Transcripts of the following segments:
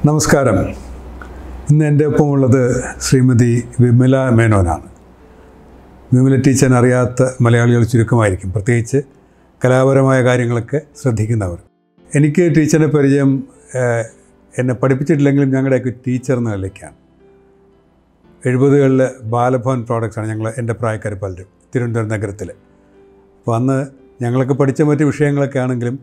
നമസ്കാരം ഇന്ന് എൻ്റെ ഒപ്പമുള്ളത് ശ്രീമതി വിമല മേനോനാണ് വിമല ടീച്ചറിനെ അറിയാത്ത മലയാളികൾ ചുരുക്കമായിരിക്കും പ്രത്യേകിച്ച് കലാപരമായ കാര്യങ്ങളൊക്കെ ശ്രദ്ധിക്കുന്നവർ എനിക്ക് ടീച്ചറിനെ പരിചയം ഏഹ്, എന്നെ പഠിപ്പിച്ചിട്ടില്ലെങ്കിലും ഞങ്ങളുടെയൊക്കെ ടീച്ചർ എന്ന നിലയ്ക്കാണ് എഴുപതുകളിൽ ബാലഭവൻ പ്രോഡക്ട്സാണ് ഞങ്ങൾ എൻ്റെ പ്രായക്കാർ പലരും തിരുവനന്തപുരം നഗരത്തിൽ അപ്പോൾ അന്ന് ഞങ്ങളൊക്കെ പഠിച്ച മറ്റ് വിഷയങ്ങളൊക്കെ ആണെങ്കിലും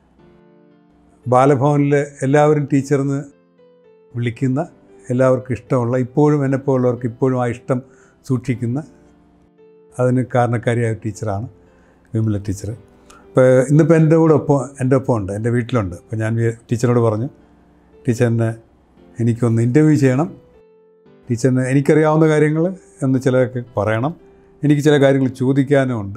ബാലഭവനിൽ എല്ലാവരും ടീച്ചർന്ന് വിളിക്കുന്ന എല്ലാവർക്കും ഇഷ്ടമുള്ള ഇപ്പോഴും എന്നെപ്പോലുള്ളവർക്ക് ഇപ്പോഴും ആ ഇഷ്ടം സൂക്ഷിക്കുന്ന അതിന് കാരണക്കാരിയായ ടീച്ചറാണ് വിമല ടീച്ചർ ഇപ്പോൾ ഇന്നിപ്പോൾ എൻ്റെ കൂടെ ഒപ്പം എൻ്റെ ഒപ്പം ഉണ്ട് എൻ്റെ വീട്ടിലുണ്ട് അപ്പോൾ ഞാൻ വി- ടീച്ചറിനോട് പറഞ്ഞു ടീച്ചറിനെ എനിക്കൊന്ന് ഇൻ്റർവ്യൂ ചെയ്യണം ടീച്ചറിന് എനിക്കറിയാവുന്ന കാര്യങ്ങൾ എന്ന് ചിലതൊക്കെ പറയണം എനിക്ക് ചില കാര്യങ്ങൾ ചോദിക്കാനും ഉണ്ട്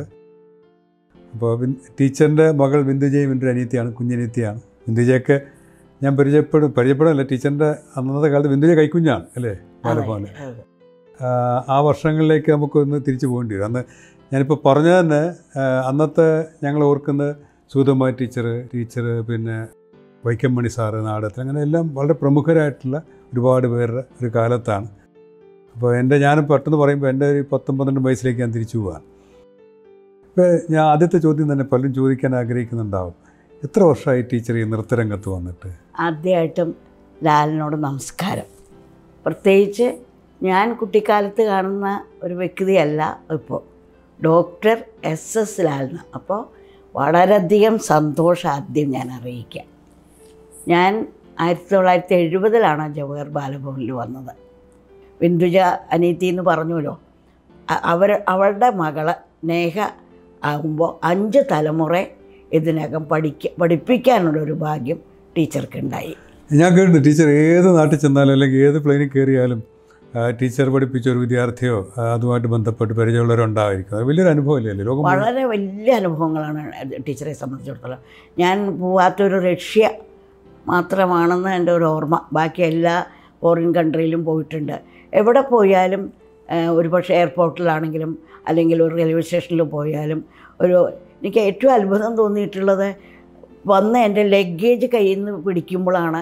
അപ്പോൾ ബിൻ- ടീച്ചറിൻ്റെ മകൾ ബിന്ദുജയും എൻ്റെ ഒരു അനിയത്തിയാണ് കുഞ്ഞനിയത്തിയാണ് ബിന്ദുജയൊക്കെ ഞാൻ പരിചയപ്പെടും പരിചയപ്പെടില്ല ടീച്ചറിൻ്റെ അന്നത്തെ കാലത്ത് ബിന്ദുജ കൈക്കുഞ്ഞാണ് അല്ലേ ബാലഭവനിൽ അതെ. ആ, ആ വർഷങ്ങളിലേക്ക് നമുക്കൊന്ന് തിരിച്ചു പോകേണ്ടി വരും അന്ന് ഞാനിപ്പോൾ പറഞ്ഞ തന്നെ ആ, അന്നത്തെ ഞങ്ങൾ ഓർക്കുന്ന സൂതമ്മ ടീച്ചർ ടീച്ചർ പിന്നെ വൈക്കം മണി സാറ് നാടകത്തിൽ അങ്ങനെ എല്ലാം വളരെ പ്രമുഖരായിട്ടുള്ള ഒരുപാട് പേരുടെ ഒരു കാലത്താണ് അപ്പോൾ എൻ്റെ ഞാൻ പെട്ടെന്ന് പറയുമ്പോൾ എൻ്റെ ഒരു പത്തും പന്ത്രണ്ട് വയസ്സിലേക്ക് ഞാൻ തിരിച്ചു പോവാണ് ഇപ്പോൾ ഞാൻ ആദ്യത്തെ ചോദ്യം തന്നെ പലരും ചോദിക്കാൻ ആഗ്രഹിക്കുന്നുണ്ടാവും എത്ര വർഷമായി ടീച്ചർ ഈ നൃത്തരംഗത്ത് വന്നിട്ട് ആദ്യമായിട്ടും ലാലിനോട് നമസ്കാരം പ്രത്യേകിച്ച് ഞാൻ കുട്ടിക്കാലത്ത് കാണുന്ന ഒരു വ്യക്തിയല്ല ഇപ്പോൾ ഡോക്ടർ എസ് എസ് ലാലിന് അപ്പോൾ വളരെയധികം സന്തോഷം ആദ്യം ഞാൻ അറിയിക്കാം ഞാൻ ആയിരത്തി തൊള്ളായിരത്തി എഴുപതിലാണ് ജവഹർ ബാലഭവനിൽ വന്നത് ബിന്ദുജ അനീതി എന്ന് പറഞ്ഞല്ലോ അ- അവർ അവളുടെ മകള് നേഹ ആകുമ്പോൾ അഞ്ച് തലമുറ ഇതിനകം പഠിക്ക പഠിപ്പിക്കാനുള്ളൊരു ഭാഗ്യം ടീച്ചർക്കുണ്ടായി ഞാൻ കേട്ടിട്ടുണ്ട് ടീച്ചർ ഏത് നാട്ടിൽ ചെന്നാലും അല്ലെങ്കിൽ ഏത് പ്ലെയിനിൽ കയറിയാലും ആ, ടീച്ചർ പഠിപ്പിച്ച ഒരു വിദ്യാർത്ഥിയോ ആ, അതുമായിട്ട് ബന്ധപ്പെട്ട് പരിചയമുള്ളവരോ ഉണ്ടായിരിക്കും അത് വലിയൊരു അനുഭവമല്ലേ ലോകം മുഴുവൻ- വളരെ വലിയ അനുഭവങ്ങളാണ് അത് ടീച്ചറെ സംബന്ധിച്ചിടത്തോളം ഞാൻ പോവാത്തൊരു റഷ്യ മാത്രമാണെന്ന് എൻ്റെ ഒരു ഓർമ്മ ബാക്കി എല്ലാ ഫോറിൻ കൺട്രിയിലും പോയിട്ടുണ്ട് എവിടെ പോയാലും ഏഹ്, ഒരു പക്ഷേ എയർപോർട്ടിലാണെങ്കിലും അല്ലെങ്കിൽ ഒരു റെയിൽവേ സ്റ്റേഷനിൽ പോയാലും ഒരു എനിക്ക് ഏറ്റവും അത്ഭുതം തോന്നിയിട്ടുള്ളത് വന്ന് എൻ്റെ ലഗേജ് കയ്യിൽ നിന്ന് പിടിക്കുമ്പോഴാണ്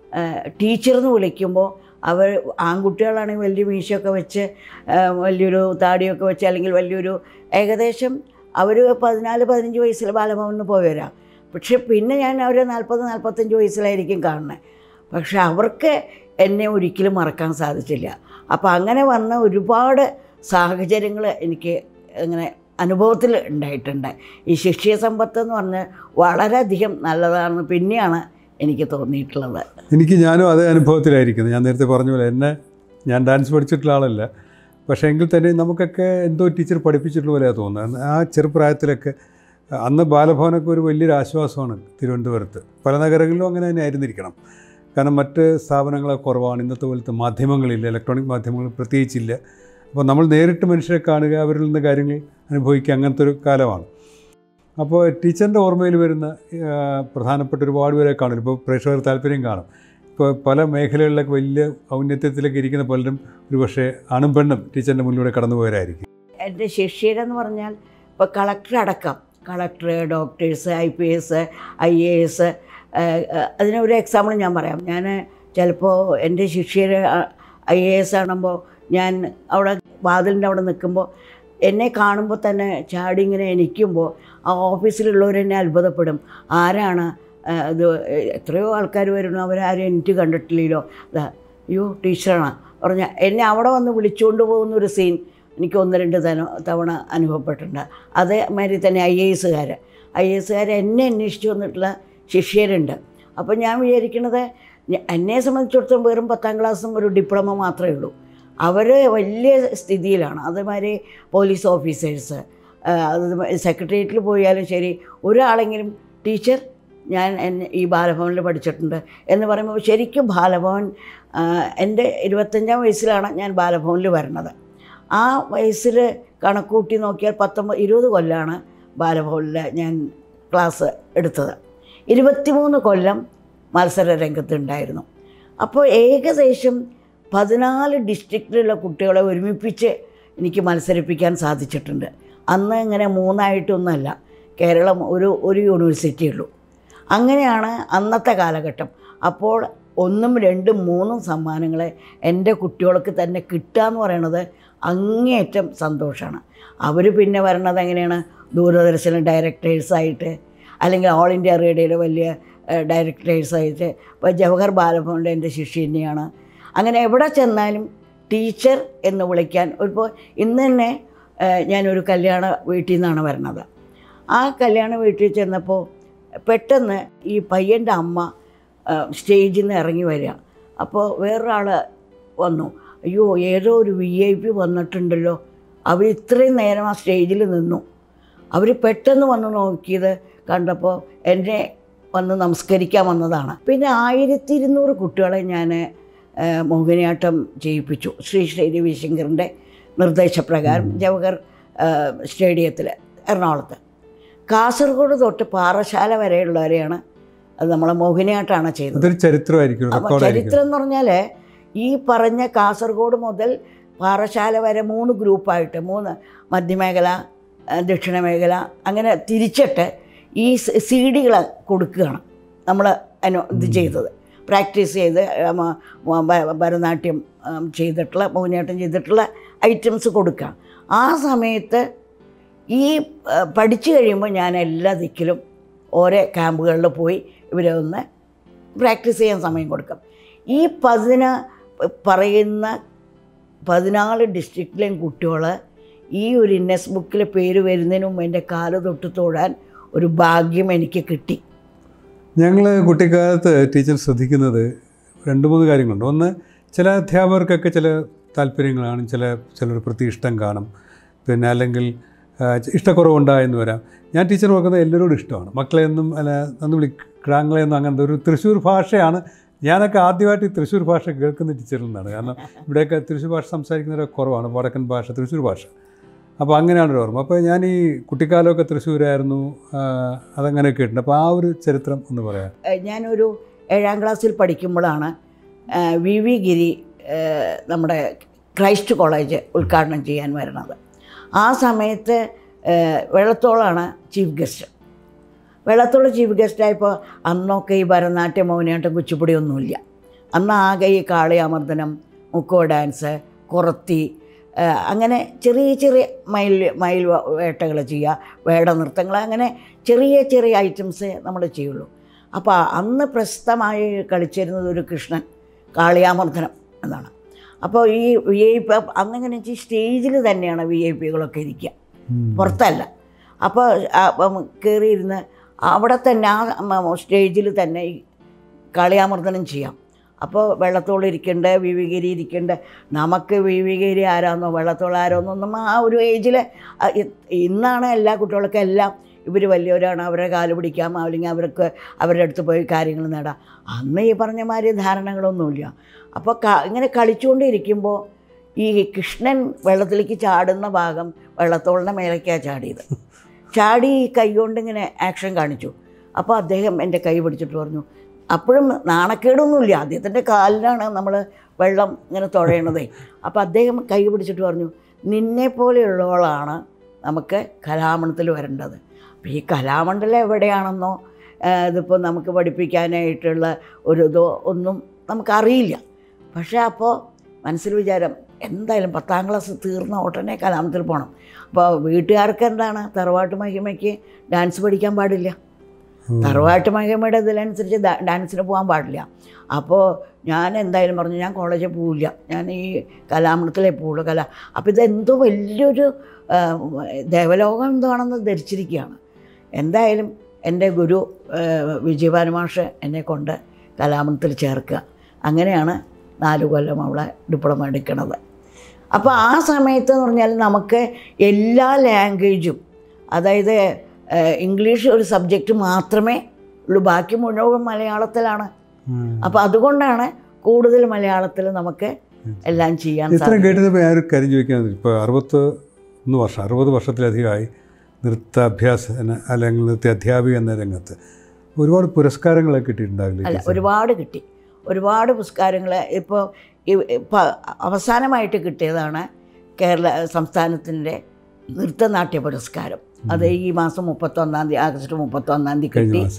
ടീച്ചർ എന്ന് വിളിക്കുമ്പോൾ അവർ ആൺകുട്ടികളാണെങ്കിൽ വലിയ മീശയൊക്കെ വെച്ച് ആ, വലിയൊരു താടിയൊക്കെ വെച്ച് അല്ലെങ്കിൽ വലിയൊരു ഏകദേശം അവർ പതിനാല് പതിനഞ്ച് വയസ്സിൽ ബാലഭവനിൽ പോയവരാ പക്ഷെ പിന്നെ ഞാൻ അവർ നാൽപ്പത് നാൽപ്പത്തഞ്ച് വയസ്സിലായിരിക്കും കാണുന്നത് പക്ഷെ അവർക്ക് എന്നെ ഒരിക്കലും മറക്കാൻ സാധിച്ചില്ല അപ്പോൾ അങ്ങനെ വന്ന ഒരുപാട് സാഹചര്യങ്ങൾ എനിക്ക് അങ്ങനെ അനുഭവത്തിൽ ഉണ്ടായിട്ടുണ്ട് ഈ ശിക്ഷയ സമ്പത്ത് എന്ന് പറഞ്ഞാൽ വളരെയധികം നല്ലതാണെന്ന് പിന്നെയാണ് എനിക്ക് തോന്നിയിട്ടുള്ളത് എനിക്ക് ഞാനും അതേ അനുഭവത്തിലായിരിക്കുന്നത് ഞാൻ നേരത്തെ പറഞ്ഞ പോലെ എന്നെ ഞാൻ ഡാൻസ് പഠിച്ചിട്ടുള്ള ആളല്ല പക്ഷേ എങ്കിൽ തന്നെ നമുക്കൊക്കെ എന്തോ ടീച്ചർ പഠിപ്പിച്ചിട്ടുള്ള പോലെയാണ് തോന്നുന്നത് ആ ചെറുപ്രായത്തിലൊക്കെ അന്ന് ബാലഭവനൊക്കെ ഒരു വലിയൊരു ആശ്വാസമാണ് തിരുവനന്തപുരത്ത് പല നഗരങ്ങളിലും അങ്ങനെ തന്നെ ആയിരുന്നിരിക്കണം കാരണം മറ്റ് സ്ഥാപനങ്ങളൊക്കെ കുറവാണ് ഇന്നത്തെ പോലത്തെ മാധ്യമങ്ങളില്ല ഇലക്ട്രോണിക് മാധ്യമങ്ങൾ പ്രത്യേകിച്ചില്ല അപ്പോൾ നമ്മൾ നേരിട്ട് മനുഷ്യരെ കാണുക അവരിൽ നിന്ന് കാര്യങ്ങൾ അനുഭവിക്കുക അങ്ങനത്തെ ഒരു കാലമാണ് അപ്പോൾ ടീച്ചറിൻ്റെ ഓർമ്മയിൽ വരുന്ന ആ, പ്രധാനപ്പെട്ട ഒരുപാട് പേരെ കാണും ഇപ്പോൾ പ്രേക്ഷകർ താല്പര്യം കാണും ഇപ്പോൾ പല മേഖലകളിലൊക്കെ വലിയ ഔന്നത്യത്തിലൊക്കെ ഇരിക്കുന്ന പലരും ഒരുപക്ഷെ ആണും പെണ്ണും ടീച്ചറിൻ്റെ മുന്നിലൂടെ കടന്നുപോയവരായിരിക്കും എൻ്റെ ശിഷ്യരെന്ന് പറഞ്ഞാൽ ഇപ്പോൾ കളക്ടർ അടക്കം collector doctors I P S I A S അതിനൊരു എക്സാമ്പിൾ ഞാൻ പറയാം ഞാൻ ചിലപ്പോൾ എൻ്റെ ശിഷ്യർ ഐ എ എസ് ആണുമ്പോൾ ഞാൻ അവിടെ വാതിലിൻ്റെ അവിടെ നിൽക്കുമ്പോൾ എന്നെ കാണുമ്പോൾ തന്നെ ചാടി ഇങ്ങനെ എനിക്കുമ്പോൾ ആ ഓഫീസിലുള്ളവരെന്നെ അത്ഭുതപ്പെടും ആരാണ് ആ, ഇത് എത്രയോ ആൾക്കാർ വരുന്നു അവരാരും എനിക്ക് കണ്ടിട്ടില്ലല്ലോ ദാ, അയ്യോ ടീച്ചറാണ് പറഞ്ഞ എന്നെ അവിടെ വന്ന് വിളിച്ചുകൊണ്ട് പോകുന്ന ഒരു സീൻ എനിക്ക് ഒന്ന് രണ്ട് തവണ തവണ അനുഭവപ്പെട്ടിട്ടുണ്ട് അതേമാതിരി തന്നെ ഐ എ എസുകാർ ഐ എ എസുകാർ എന്നെ അന്വേഷിച്ച് വന്നിട്ടുള്ള ശിഷ്യരുണ്ട് അപ്പോൾ ഞാൻ വിചാരിക്കുന്നത് ഞ- എന്നെ സംബന്ധിച്ചിടത്തോളം വെറും പത്താം ക്ലാസ്സും ഒരു ഡിപ്ലോമ മാത്രമേ ഉള്ളൂ അവർ വലിയ സ്ഥിതിയിലാണ് അതേമാതിരി പോലീസ് ഓഫീസേഴ്സ് അത് സെക്രട്ടേറിയറ്റിൽ പോയാലും ശരി ഒരാളെങ്കിലും ടീച്ചർ ഞാൻ എന്നെ ഈ ബാലഭവനിൽ പഠിച്ചിട്ടുണ്ട് എന്ന് പറയുമ്പോൾ ശരിക്കും ബാലഭവൻ ആ, എൻ്റെ ഇരുപത്തഞ്ചാം വയസ്സിലാണ് ഞാൻ ബാലഭവനിൽ വരുന്നത് ആ വയസ്സിൽ കണക്കൂട്ടി നോക്കിയാൽ പത്തൊമ്പത് ഇരുപത് കൊല്ലമാണ് ബാലഭവനിൽ ഞാൻ ക്ലാസ് എടുത്തത് ഇരുപത്തിമൂന്ന് കൊല്ലം മത്സര രംഗത്തുണ്ടായിരുന്നു അപ്പോൾ ഏകദേശം പതിനാല് ഡിസ്ട്രിക്റ്റിലുള്ള കുട്ടികളെ ഒരുമിപ്പിച്ച് എനിക്ക് മത്സരിപ്പിക്കാൻ സാധിച്ചിട്ടുണ്ട് അന്ന് ഇങ്ങനെ മൂന്നായിട്ടൊന്നുമല്ല കേരളം ഒരു ഒരു യൂണിവേഴ്സിറ്റി ഉള്ളൂ അങ്ങനെയാണ് അന്നത്തെ കാലഘട്ടം അപ്പോൾ ഒന്നും രണ്ടും മൂന്നും സമ്മാനങ്ങൾ എൻ്റെ കുട്ടികൾക്ക് തന്നെ കിട്ടുക എന്ന് പറയണത് അങ്ങേയറ്റം സന്തോഷമാണ് അവർ പിന്നെ വരണത് എങ്ങനെയാണ് ദൂരദർശന ഡയറക്ടേഴ്സായിട്ട് അല്ലെങ്കിൽ ഓൾ ഇന്ത്യ റേഡിയോയിലെ വലിയ ഡയറക്ടേഴ്സായിട്ട് ഇപ്പോൾ ജവഹർ ബാലഭവൻ്റെ എൻ്റെ ശിഷ്യ തന്നെയാണ് അങ്ങനെ എവിടെ ചെന്നാലും ടീച്ചർ എന്ന് വിളിക്കാൻ ഇപ്പോൾ ഇന്ന് തന്നെ ഏഹ്, ഞാനൊരു കല്യാണ വീട്ടിൽ നിന്നാണ് വരുന്നത് ആ കല്യാണ വീട്ടിൽ ചെന്നപ്പോൾ പെട്ടെന്ന് ഈ പയ്യൻ്റെ അമ്മ ഏഹ്, സ്റ്റേജിൽ നിന്ന് ഇറങ്ങി വരിക അപ്പോൾ വേറൊരാൾ വന്നു അയ്യോ ഏതോ ഒരു വി ഐ പി വന്നിട്ടുണ്ടല്ലോ അവർ ഇത്രയും നേരം ആ സ്റ്റേജിൽ നിന്നു അവർ പെട്ടെന്ന് വന്ന് നോക്കിയത് കണ്ടപ്പോൾ എന്നെ വന്ന് നമസ്കരിക്കാൻ വന്നതാണ് പിന്നെ ആയിരത്തി ഇരുന്നൂറ് കുട്ടികളെ ഞാൻ മോഹിനിയാട്ടം ചെയ്യിപ്പിച്ചു ശ്രീ ശ്രീ രവിശങ്കറിൻ്റെ നിർദ്ദേശപ്രകാരം ജവഹർ സ്റ്റേഡിയത്തിൽ എറണാകുളത്ത് കാസർഗോഡ് തൊട്ട് പാറശാല വരെയുള്ളവരെയാണ് അത് നമ്മളെ മോഹിനിയാട്ടമാണ് ചെയ്തത് അതൊരു ചരിത്രമായിരിക്കും അപ്പോൾ റെക്കോർഡായിരിക്കും ചരിത്രം എന്ന് പറഞ്ഞാൽ ഈ പറഞ്ഞ കാസർഗോഡ് മുതൽ പാറശാല വരെ മൂന്ന് ഗ്രൂപ്പായിട്ട് മൂന്ന് മധ്യമേഖല ആ, ദക്ഷിണമേഖല അങ്ങനെ തിരിച്ചിട്ട് ഈ സി ഡികൾ കൊടുക്കുകയാണ് നമ്മൾ അനു ഇത് ചെയ്തത് പ്രാക്ടീസ് ചെയ്ത് ആ, മ- മ- ഭ- ഭരതനാട്യം ആ, ചെയ്തിട്ടുള്ള മോഹിനിയാട്ടം ചെയ്തിട്ടുള്ള ഐറ്റംസ് കൊടുക്കുക ആ സമയത്ത് ഈ ആ, പഠിച്ചു കഴിയുമ്പോൾ ഞാൻ എല്ലാ ദിക്കിലും ഓരോ ക്യാമ്പുകളിൽ പോയി ഇവരെ ഒന്ന് പ്രാക്ടീസ് ചെയ്യാൻ സമയം കൊടുക്കും ഈ പതിന പറയുന്ന പതിനാല് ഡിസ്ട്രിക്റ്റിലെയും കുട്ടികൾ ഈ ഒരു ഇന്നസ് ബുക്കിൽ പേര് വരുന്നതിന് മുമ്പ് എൻ്റെ കാല് തൊട്ട് തൊഴാൻ ഒരു ഭാഗ്യം എനിക്ക് കിട്ടി ഞങ്ങൾ കുട്ടിക്കാലത്ത് ടീച്ചർ ശ്രദ്ധിക്കുന്നത് രണ്ട് മൂന്ന് കാര്യങ്ങളുണ്ട് ഒന്ന് ചില അധ്യാപകർക്കൊക്കെ ചില താല്പര്യങ്ങളാണ് ചില ചിലർ പ്രതി ഇഷ്ടം കാണും പിന്നെ അല്ലെങ്കിൽ ആ, ഇഷ്ടക്കുറവുണ്ടായെന്ന് വരാം ഞാൻ ടീച്ചർ നോക്കുന്നത് എല്ലാവരോടും ഇഷ്ടമാണ് മക്കളെയൊന്നും അല്ല അന്ന് വിളിക്രാങ്ങളെയൊന്നും അങ്ങനത്തെ ഒരു തൃശ്ശൂർ ഭാഷയാണ് ഞാനൊക്കെ ആദ്യമായിട്ട് ഈ തൃശ്ശൂർ ഭാഷ കേൾക്കുന്ന ടീച്ചറിൽ നിന്നാണ് കാരണം ഇവിടെയൊക്കെ തൃശ്ശൂർ ഭാഷ സംസാരിക്കുന്നവരൊക്കെ കുറവാണ് വടക്കൻ ഭാഷ തൃശ്ശൂർ ഭാഷ അപ്പോൾ അങ്ങനെയാണ് ഒരു ഓർമ്മ അപ്പോൾ ഞാൻ ഈ കുട്ടിക്കാലമൊക്കെ തൃശ്ശൂരായിരുന്നു ആ, അതങ്ങനെ കേട്ടിട്ടുണ്ട് അപ്പോൾ ആ ഒരു ചരിത്രം ഒന്ന് പറയാം ഏഹ് ഞാനൊരു ഏഴാം ക്ലാസ്സിൽ പഠിക്കുമ്പോഴാണ് ഏഹ് വി വി ഗിരി ഏഹ് നമ്മുടെ ക്രൈസ്റ്റ് കോളേജ് ഉദ്ഘാടനം ചെയ്യാൻ വരുന്നത് ആ സമയത്ത് ഏഹ് വെള്ളത്തോളാണ് ചീഫ് ഗസ്റ്റ് വെള്ളത്തോളം ചീഫ് ഗസ്റ്റായപ്പോൾ അന്നൊക്കെ ഈ ഭരതനാട്യം മോഹിനിയാട്ടം കുച്ചിപ്പുടി ഒന്നുമില്ല അന്ന് ആകെ ഈ കാളിയാമർദ്ദനം മുക്കോ ഡാൻസ് കുറത്തി ഏഹ് അങ്ങനെ ചെറിയ ചെറിയ മയിൽ മയിൽ വേട്ടകൾ ചെയ്യുക വേട നൃത്തങ്ങൾ അങ്ങനെ ചെറിയ ചെറിയ ഐറ്റംസ് നമ്മൾ ചെയ്യുള്ളൂ അപ്പോൾ അന്ന് പ്രശസ്തമായി കളിച്ചിരുന്നത് ഒരു കൃഷ്ണൻ കാളിയാമർദ്ദനം എന്നാണ് അപ്പോൾ ഈ വി ഐ പി അന്നിങ്ങനെ സ്റ്റേജിൽ തന്നെയാണ് വി ഐ പികളൊക്കെ ഇരിക്കുക പുറത്തല്ല അപ്പോൾ കയറിയിരുന്ന് അവിടെ തന്നെ ആ സ്റ്റേജിൽ തന്നെ ഈ കളിയാമർദ്ദനം ചെയ്യാം അപ്പോൾ വെള്ളത്തോളം ഇരിക്കേണ്ട വിവികരി ഇരിക്കേണ്ട നമുക്ക് വിവികരി ആരാന്നോ വെള്ളത്തോളം ആരോന്നൊന്നും ആ ഒരു ഏജിൽ ഇന്നാണ് എല്ലാ കുട്ടികൾക്കും എല്ലാം ഇവർ വലിയവരാണ് അവരെ കാല് പിടിക്കാം അല്ലെങ്കിൽ അവർക്ക് അവരുടെ അടുത്ത് പോയി കാര്യങ്ങൾ നേടാം അന്ന് ഈ പറഞ്ഞ മാതിരി ധാരണകളൊന്നുമില്ല അപ്പോൾ ക ഇങ്ങനെ കളിച്ചുകൊണ്ടിരിക്കുമ്പോൾ ഈ കൃഷ്ണൻ വെള്ളത്തിലേക്ക് ചാടുന്ന ഭാഗം വെള്ളത്തോളിൻ്റെ മേലേക്കാണ് ചാടിയത് ചാടി ഈ കൈ കൊണ്ട് ഇങ്ങനെ ആക്ഷൻ കാണിച്ചു അപ്പോൾ അദ്ദേഹം എൻ്റെ കൈ പിടിച്ചിട്ട് പറഞ്ഞു അപ്പോഴും നാണക്കേടൊന്നുമില്ല അദ്ദേഹത്തിൻ്റെ കാലിലാണ് നമ്മൾ വെള്ളം ഇങ്ങനെ തുഴയണതേ അപ്പോൾ അദ്ദേഹം കൈ പിടിച്ചിട്ട് പറഞ്ഞു നിന്നെ പോലെയുള്ളവളാണ് നമുക്ക് കലാമണ്ഡലത്തിൽ വരേണ്ടത് അപ്പോൾ ഈ കലാമണ്ഡലം എവിടെയാണെന്നോ ആ, ഇതിപ്പോൾ നമുക്ക് പഠിപ്പിക്കാനായിട്ടുള്ള ഒരു ഇതോ ഒന്നും നമുക്കറിയില്ല പക്ഷേ അപ്പോൾ മനസ്സിൽ വിചാരം എന്തായാലും പത്താം ക്ലാസ് തീർന്ന ഉടനെ കലാമത്തിൽ പോകണം അപ്പോൾ വീട്ടുകാർക്ക് എന്താണ് തറവാട്ട് മഹിമയ്ക്ക് ഡാൻസ് പഠിക്കാൻ പാടില്ല തറവാട്ട് മഹിമയുടെ ഇതിനനുസരിച്ച് ഡാ- ഡാൻസിന് പോകാൻ പാടില്ല അപ്പോൾ ഞാൻ എന്തായാലും പറഞ്ഞു ഞാൻ കോളേജിൽ പോവില്ല ഞാൻ ഈ കലാമണ്ഡലത്തിലേ പോവുള്ളൂ കല അപ്പോൾ ഇതെന്തോ വലിയൊരു ആ, ദേവലോകം എന്താണെന്ന് ധരിച്ചിരിക്കുകയാണ് എന്തായാലും എൻ്റെ ഗുരു ആ, വിജയഭാനു മാഷ് എന്നെ കൊണ്ട് കലാമണ്ഡലത്തിൽ ചേർക്കുക അങ്ങനെയാണ് നാല് കൊല്ലം അവളെ ഡിപ്ലോമ എടുക്കണത് അപ്പോൾ ആ സമയത്ത് എന്ന് പറഞ്ഞാൽ നമുക്ക് എല്ലാ ലാംഗ്വേജും അതായത് ഏഹ്, ഇംഗ്ലീഷ് ഒരു സബ്ജക്റ്റ് മാത്രമേ ഉള്ളൂ ബാക്കി മുഴുവൻ മലയാളത്തിലാണ് അപ്പോൾ അതുകൊണ്ടാണ് കൂടുതൽ മലയാളത്തിൽ നമുക്ക് എല്ലാം ചെയ്യാൻ ഇത്രയും സാധിക്കും കേട്ടപ്പോൾ ഞാൻ ഒരു കാര്യം ചോദിക്കാൻ ഇപ്പോൾ അറുപത്തി ഒന്ന് വർഷം അറുപത് വർഷത്തിലധികമായി നൃത്താഭ്യാസ എന്ന- അല്ലെങ്കിൽ നൃത്ത അധ്യാപിക എന്ന രംഗത്ത് ഒരുപാട് പുരസ്കാരങ്ങളൊക്കെ കിട്ടിയിട്ടുണ്ടാവില്ലേ അല്ല ടീച്ചർ? ഒരുപാട് കിട്ടി ഒരുപാട് പുരസ്കാരങ്ങൾ ഇപ്പോൾ ഇപ്പം അവസാനമായിട്ട് കിട്ടിയതാണ് കേരള സംസ്ഥാനത്തിൻ്റെ നൃത്തനാട്യ പുരസ്കാരം അത് ഈ മാസം മുപ്പത്തൊന്നാം തീയതി ആഗസ്റ്റ് മുപ്പത്തൊന്നാം തീയതി കഴിഞ്ഞ കിട്ടി മാസം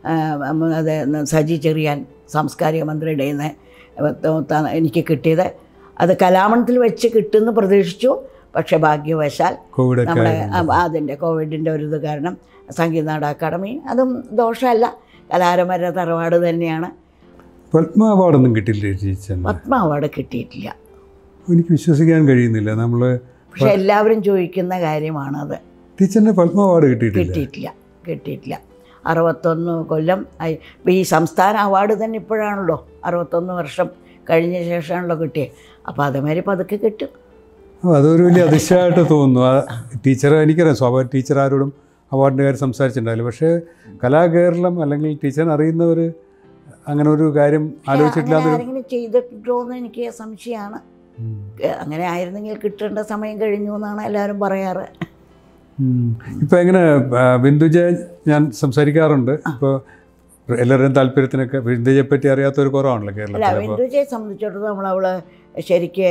ആ, ഉം, അത് സജി ചെറിയാൻ സാംസ്കാരിക മന്ത്രിയുടെ കയ്യിൽ നിന്ന് എനിക്ക് കിട്ടിയത് അത് കലാമണത്തിൽ വെച്ച് കിട്ടുമെന്ന് പ്രതീക്ഷിച്ചു പക്ഷേ ഭാഗ്യവശാൽ കോവിഡൊക്കെ നമ്മുടെ അതിൻ്റെ കോവിഡിൻ്റെ ഒരു ഇത് കാരണം സംഗീത നാടക അക്കാദമി അതും ദോഷമല്ല കലാരമര തറവാട് തന്നെയാണ് പത്മ അവാർഡൊന്നും കിട്ടില്ല ടീച്ചറിന് പത്മ അവാർഡ് കിട്ടിയിട്ടില്ല എനിക്ക് വിശ്വസിക്കാൻ കഴിയുന്നില്ല നമ്മൾ പക്ഷെ എല്ലാവരും ചോദിക്കുന്ന കാര്യമാണത് ടീച്ചറിന് പത്മ അവാർഡ് കിട്ടിയിട്ടില്ല കിട്ടിയിട്ടില്ല കിട്ടിയിട്ടില്ല അറുപത്തൊന്ന് കൊല്ലം ആയി ഇപ്പം ഈ സംസ്ഥാന അവാർഡ് തന്നെ ഇപ്പോഴാണല്ലോ അറുപത്തൊന്ന് വർഷം കഴിഞ്ഞ ശേഷമാണല്ലോ കിട്ടിയത് അപ്പോൾ അതേമാതിരി പതുക്കെ കിട്ടും ഓ, അതൊരു വലിയ അതിശയമായിട്ട് തോന്നുന്നു ആ ടീച്ചർ എനിക്കറിയാം സ്വാഭാവിക ടീച്ചർ ആരോടും അവാർഡിൻ്റെ കാര്യം സംസാരിച്ചിട്ടുണ്ടാവില്ല പക്ഷേ കലാകേരളം അല്ലെങ്കിൽ ടീച്ചറിന് അറിയുന്നവർ അങ്ങനെ ഒരു കാര്യം ആലോചിച്ചിട്ടില്ല അങ്ങനെ എന്നൊരു ആരെങ്കിലും ചെയ്തിട്ടുണ്ടോ എന്ന് എനിക്ക് സംശയമാണ് ഉം. ഏ, അങ്ങനെ ആയിരുന്നെങ്കിൽ കിട്ടേണ്ട സമയം കഴിഞ്ഞു എന്നാണ് എല്ലാവരും പറയാറ് ഉം. ഇപ്പൊ എങ്ങനെ ആ, ബിന്ദുജ ഞാൻ സംസാരിക്കാറുണ്ട് ഇപ്പോൾ എല്ലാവരുടെയും താല്പര്യത്തിനൊക്കെ ബിന്ദുജയെ പറ്റി അറിയാത്തൊരു കുറവാണല്ലോ അല്ല കേരളത്തിൽ അപ്പോൾ ബിന്ദുജയെ സംബന്ധിച്ചിടത്തോളം നമ്മളവൾ ശരിക്ക്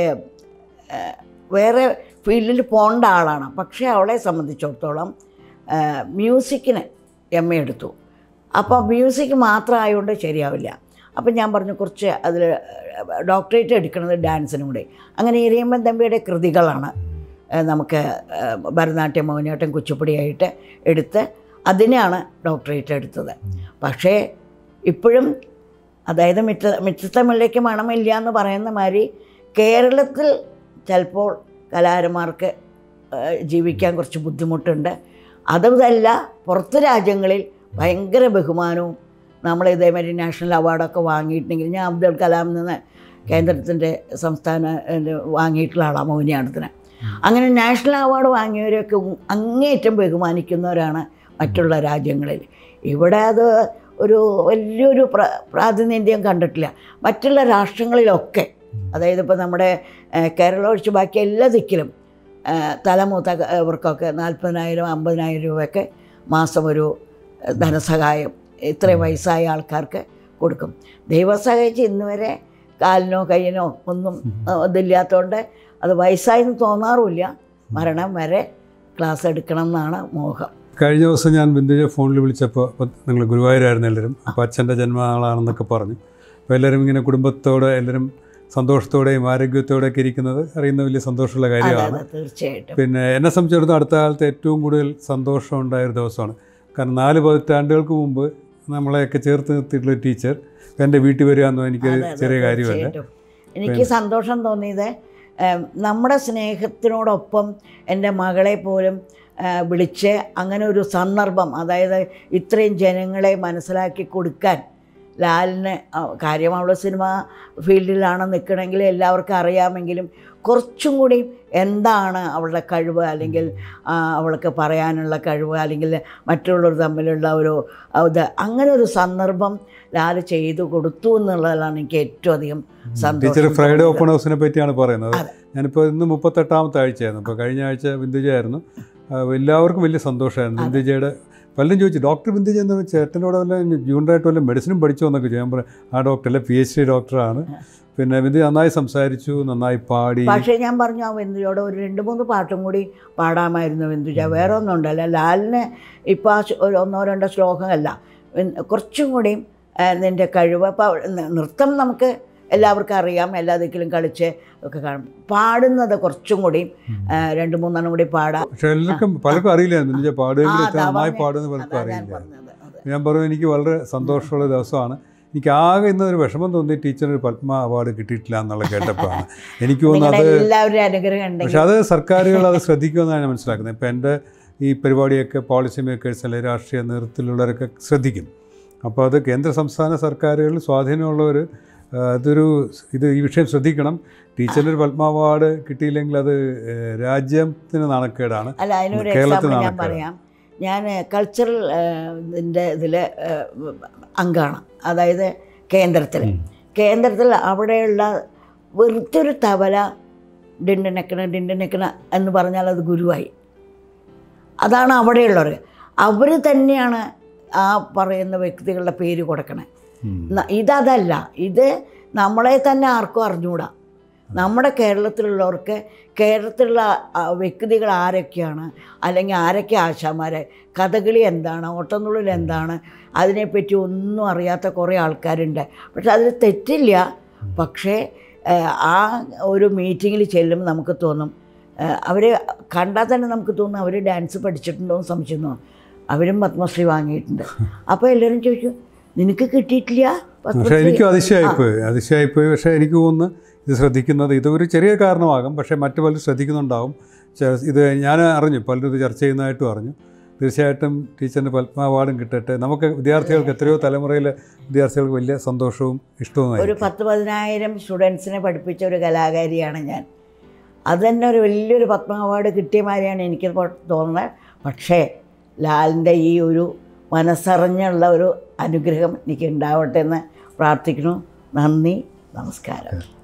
ഏ, വേറെ ഫീൽഡിൽ പോകേണ്ട ആളാണ് പക്ഷേ അവളെ സംബന്ധിച്ചിടത്തോളം ഏ, മ്യൂസിക്കിന് എം എ എടുത്തു അപ്പോൾ മ്യൂസിക് മാത്രം ആയതുകൊണ്ട് ശരിയാവില്ല അപ്പം ഞാൻ പറഞ്ഞു കുറച്ച് അതിൽ ഡോക്ടറേറ്റ് എടുക്കുന്നത് ഡാൻസിനും കൂടെ അങ്ങനെ ഇരിയമ്മൻ തമ്പിയുടെ കൃതികളാണ് ഏ, നമുക്ക് ഏ, ഭരതനാട്യം മോഹിനിയാട്ടം കുച്ചിപ്പുടിയായിട്ട് എടുത്ത് അതിനെയാണ് ഡോക്ടറേറ്റ് എടുത്തത് പക്ഷേ ഇപ്പോഴും അതായത് മിറ്റ മിറ്റത്തെ മുല്ലയ്ക്ക് മണമില്ല എന്ന് പറയുന്ന മാതിരി കേരളത്തിൽ ചിലപ്പോൾ കലാകാരന്മാർക്ക് ആ, ജീവിക്കാൻ കുറച്ച് ബുദ്ധിമുട്ടുണ്ട് അതുമല്ല പുറത്ത് രാജ്യങ്ങളിൽ ഭയങ്കര ബഹുമാനവും നമ്മൾ ഇതേമാതിരി നാഷണൽ അവാർഡൊക്കെ വാങ്ങിയിട്ടുണ്ടെങ്കിൽ ഞാൻ അബ്ദുൽ കലാമിൽ നിന്ന് കേന്ദ്രത്തിൻ്റെ സംസ്ഥാന ഇത് വാങ്ങിയിട്ടുള്ള ആളാണ് മോഹിനിയാട്ടത്തിന് അങ്ങനെ നാഷണൽ അവാർഡ് വാങ്ങിയവരെയൊക്കെ ഉ- അങ്ങേയറ്റം ബഹുമാനിക്കുന്നവരാണ് മറ്റുള്ള രാജ്യങ്ങളിൽ ഇവിടെ അത് ഒരു വലിയൊരു പ്ര പ്രാതിനിധ്യം കണ്ടിട്ടില്ല മറ്റുള്ള രാഷ്ട്രങ്ങളിലൊക്കെ അതായത് ഇപ്പോൾ നമ്മുടെ ഏഹ്, കേരളം ഒഴിച്ച് ബാക്കി എല്ലാ ദിക്കിലും ഏഹ്, തലമൂത്ത ക- ഇവർക്കൊക്കെ നാൽപ്പതിനായിരം അമ്പതിനായിരം രൂപയൊക്കെ മാസം ഒരു ഏഹ്, ധനസഹായം ഇത്രയും വയസ്സായ ആൾക്കാർക്ക് കൊടുക്കും ദൈവം സഹായിച്ച് ഇന്ന് വരെ കാലിനോ കയ്യിനോ ഒന്നും ഏഹ്, ഇതില്ലാത്തതുകൊണ്ട് അത് വയസ്സായെന്ന് തോന്നാറുമില്ല മരണം വരെ ക്ലാസ് എടുക്കണം എന്നാണ് മോഹം കഴിഞ്ഞ ദിവസം ഞാൻ ബിന്ദുജ ഫോണിൽ വിളിച്ചപ്പോൾ നിങ്ങൾ ഗുരുവായൂരായിരുന്നു എല്ലാവരും അപ്പോൾ അച്ഛൻ്റെ ജന്മനാളാണെന്നൊക്കെ പറഞ്ഞു അപ്പോൾ എല്ലാവരും ഇങ്ങനെ കുടുംബത്തോടെ എല്ലാവരും സന്തോഷത്തോടെയും ആരോഗ്യത്തോടെയൊക്കെ ഇരിക്കുന്നത് അറിയുന്ന വലിയ സന്തോഷമുള്ള അതെ കാര്യമാണ് അതെ തീർച്ചയായിട്ടും പിന്നെ എന്നെ സംബന്ധിച്ചിടത്തോളം അടുത്ത കാലത്ത് ഏറ്റവും കൂടുതൽ സന്തോഷം ഉണ്ടായ ഒരു ദിവസമാണ് കാരണം നാല് പതിറ്റാണ്ടുകൾക്ക് മുമ്പ് നമ്മളെയൊക്കെ ചേർത്ത് നിർത്തിയിട്ടുള്ള ഒരു ടീച്ചർ എൻ്റെ വീട്ടിൽ വരിക എന്ന് എനിക്കൊരു അതെ, അതെ, ചെറിയ കാര്യമല്ല തീർച്ചയായിട്ടും. എനിക്ക് സന്തോഷം തോന്നിയത് ഏം, നമ്മുടെ സ്നേഹത്തിനോടൊപ്പം എൻ്റെ മകളെ പോലും ആ, വിളിച്ച് അങ്ങനെ ഒരു സന്ദർഭം അതായത് ഇത്രയും ജനങ്ങളെ മനസ്സിലാക്കി കൊടുക്കാൻ ലാലിന് ആ, കാര്യം അവൾ സിനിമ ഫീൽഡിലാണ് നിൽക്കണമെങ്കിൽ എല്ലാവർക്കും അറിയാമെങ്കിലും കുറച്ചും കൂടി എന്താണ് അവളുടെ കഴിവ് അല്ലെങ്കിൽ ആ, അവൾക്ക് പറയാനുള്ള കഴിവ് അല്ലെങ്കിൽ മറ്റുള്ളവർ തമ്മിലുള്ള ഒരു ഇത് അങ്ങനെ ഒരു സന്ദർഭം ലാൽ ചെയ്തു കൊടുത്തു എന്നുള്ളതാണ് എനിക്ക് ഏറ്റവും അധികം ടീച്ചർ സന്തോഷം ഫ്രൈഡേ തോന്നിയത്. ഓപ്പൺ ഹൗസിനെ പറ്റിയാണ് പറയുന്നത് അതെ. ഞാനിപ്പോൾ ഇന്ന് മുപ്പത്തെട്ടാമത്തെ ആഴ്ചയായിരുന്നു അപ്പോൾ കഴിഞ്ഞ ആഴ്ച ബിന്ദുജയായിരുന്നു ആ, എല്ലാവർക്കും വലിയ സന്തോഷമായിരുന്നു അതെ. ബിന്ദുജയുടെ പലരും ചോദിച്ചു ഡോക്ടർ ബിന്ദുജ എന്ന് പറഞ്ഞാൽ ചേട്ടനോട് വല്ല ജൂണിലായിട്ട് വല്ല മെഡിസിനും പഠിച്ചോ എന്നൊക്കെ ചോദിച്ചു ഞാൻ പറഞ്ഞു ആ ഡോക്ടർ അല്ല പി എച്ച് ഡി ഡോക്ടറാണ് പിന്നെ ബിന്ദു നന്നായി സംസാരിച്ചു നന്നായി പാടി പക്ഷേ ഞാൻ പറഞ്ഞു ആ ബിന്ദുജോട് ഒരു രണ്ട് മൂന്ന് പാട്ടും കൂടി പാടാമായിരുന്നു ബിന്ദുജ വേറെ ഒന്നും ഉണ്ടല്ല ലാലിന് ഇപ്പോൾ ആ ശ്ലോ- ഒരു ഒന്നോ രണ്ടോ ശ്ലോകമല്ല പിൻ- കുറച്ചും കൂടിയും ആ, നിൻ്റെ കഴിവ് അപ്പോൾ നൃത്തം നമുക്ക് എല്ലാവർക്കും അറിയാം എല്ലാ ദിക്കിലും കളിച്ച് ഒക്കെ കാണും പാടുന്നത് കുറച്ചും കൂടിയും ആ, രണ്ട് മൂന്നെണ്ണം കൂടി പാടാം പക്ഷെ എല്ലാവർക്കും പലർക്കും അറിയില്ല ബിന്ദുജ ആ, പാടുമെങ്കിലും അതാ നന്നായി പറഞ്ഞെ. പാടുമെന്ന് പലർക്കും അതാ ഞാൻ അറിയില്ല പറഞ്ഞത് അതെ. ഞാൻ പറഞ്ഞു എനിക്ക് വളരെ സന്തോഷമുള്ള ദിവസമാണ് എനിക്ക് ആകെ ഇന്നൊരു വിഷമം തോന്നി ടീച്ചറിന് പത്മ അവാർഡ് കിട്ടിയിട്ടില്ല എന്നുള്ള കേട്ടപ്പോഴാണ് എനിക്ക് തോന്നുന്നു നിങ്ങളുടെ അത് എല്ലാവരും അനുഗ്രഹം ഉണ്ടെങ്കിൽ പക്ഷെ അത് സർക്കാരുകൾ അത് ശ്രദ്ധിക്കുമെന്നാണ് ഞാൻ മനസ്സിലാക്കുന്നത് ഇപ്പം എൻ്റെ ഈ പരിപാടിയൊക്കെ പോളിസി മേക്കേഴ്സ് അല്ലെങ്കിൽ രാഷ്ട്രീയ നേതൃത്വത്തിലുള്ളവരൊക്കെ ശ്രദ്ധിക്കും അപ്പോൾ അത് കേന്ദ്ര സംസ്ഥാന സർക്കാരുകളിൽ സ്വാധീനമുള്ളവർ ആ, അതൊരു ഇത് ഈ വിഷയം ശ്രദ്ധിക്കണം ടീച്ചറിന് ഒരു പത്മ അവാർഡ് കിട്ടിയില്ലെങ്കിൽ അത് ഏഹ്, രാജ്യത്തിന് നാണക്കേടാണ് അല്ല അതിനൊരു കേരളത്തിൽ എക്സാമ്പിൾ ഞാൻ നടക്കുക. പറയാം ഞാൻ കൾച്ചറൽ ഇതിൻ്റെ ഇതിൽ അംഗമാണ് അതായത് കേന്ദ്രത്തിൽ കേന്ദ്രത്തിൽ അവിടെയുള്ള വെറുതെ ഒരു തവല ഡിണ്ടനക്കണ ഡിണ്ടനക്കണ എന്ന് പറഞ്ഞാൽ അത് ഗുരുവായി അതാണ് അവിടെയുള്ളവർ അവർ തന്നെയാണ് ആ പറയുന്ന വ്യക്തികളുടെ പേര് കൊടുക്കണേ ഉം. ന- ഇതതല്ല ഇത് നമ്മളെ തന്നെ ആർക്കും അറിഞ്ഞൂടാ നമ്മുടെ കേരളത്തിലുള്ളവർക്ക് കേരളത്തിലുള്ള ആ, വ്യക്തികൾ ആരൊക്കെയാണ് അല്ലെങ്കിൽ ആരൊക്കെ ആശാമാരെ കഥകളി എന്താണ് ഓട്ടംതുള്ളൽ എന്താണ് അതിനെപ്പറ്റി ഒന്നും അറിയാത്ത കുറേ ആൾക്കാരുണ്ട് പക്ഷെ അതിൽ തെറ്റില്ല പക്ഷേ ഏഹ്, ആ ഒരു മീറ്റിങ്ങിൽ ചെല്ലുമ്പോൾ നമുക്ക് തോന്നും അവർ കണ്ടാൽ തന്നെ നമുക്ക് തോന്നും അവർ ഡാൻസ് പഠിച്ചിട്ടുണ്ടോ എന്ന് സംശയം തോന്നും അവരും പത്മശ്രീ വാങ്ങിയിട്ടുണ്ട് അപ്പോൾ എല്ലാവരും ചോദിക്കും നിനക്ക് കിട്ടിയിട്ടില്ല പക്ഷേ പത്മശ്രീ എനിക്കും അതിശയമായിപ്പോയി അതിശയമായിപ്പോയി പക്ഷേ എനിക്ക് തോന്നുന്നു ഇത് ശ്രദ്ധിക്കുന്നത് ഇതൊരു ചെറിയ കാരണമാകും പക്ഷേ മറ്റു പലരും ശ്രദ്ധിക്കുന്നുണ്ടാവും ചെ- ഇത് ഞാൻ അറിഞ്ഞു പലരും ഇത് ചർച്ച ചെയ്യുന്നതായിട്ടും അറിഞ്ഞു തീർച്ചയായിട്ടും ടീച്ചറിന് പത്മ അവാർഡും കിട്ടട്ടെ നമുക്ക് വിദ്യാർത്ഥികൾക്ക് എത്രയോ തലമുറയിലെ വിദ്യാർത്ഥികൾക്ക് വലിയ സന്തോഷവും ഇഷ്ടവുമായി ഒരു പത്ത് പതിനായിരം സ്റ്റുഡൻസിനെ പഠിപ്പിച്ച ഒരു കലാകാരിയാണ് ഞാൻ അത് തന്നെ ഒരു വലിയൊരു പത്മ അവാർഡ് കിട്ടിയ മാതിരിയാണ് എനിക്ക് ഇപ്പോൾ തോന്നുന്നത് പക്ഷേ ലാലിൻ്റെ ഈ ഒരു മനസ്സറിഞ്ഞുള്ള ഒരു അനുഗ്രഹം എനിക്ക് ഉണ്ടാവട്ടെ എന്ന് പ്രാർത്ഥിക്കുന്നു നന്ദി നമസ്കാരം